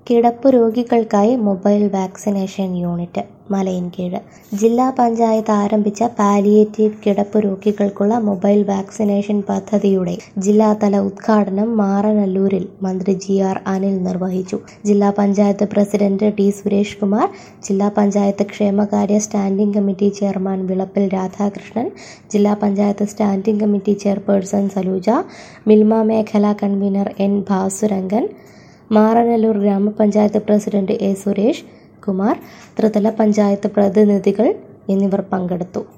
കിടപ്പ് രോഗികൾക്കായി mobile vaccination unit Malayinkeezh ജില്ലാ പഞ്ചായത്ത് ആരംഭിച്ച പാലിയേറ്റീവ് കിടപ്പ് രോഗികൾക്കുള്ള മൊബൈൽ വാക്സിനേഷൻ പദ്ധതിയുടെ ജില്ലാതല ഉദ്ഘാടനം മാറനല്ലൂരിൽ മന്ത്രി ജി ആർ അനിൽ നിർവഹിച്ചു ജില്ലാ പഞ്ചായത്ത് പ്രസിഡന്റ് ടി സുരേഷ് കുമാർ ജില്ലാ പഞ്ചായത്ത് ക്ഷേമകാര്യ standing committee chairman Vilappil Radhakrishnan ജില്ലാ panchayat standing committee chairperson Saluja Milma മേഖലാ കൺവീനർ എൻ ഭാസുരംഗൻ മാറനല്ലൂർ ഗ്രാമപഞ്ചായത്ത് പ്രസിഡന്റ് എ സുരേഷ് കുമാർ ത്രിതല പഞ്ചായത്ത് പ്രതിനിധികൾ എന്നിവർ പങ്കെടുത്തു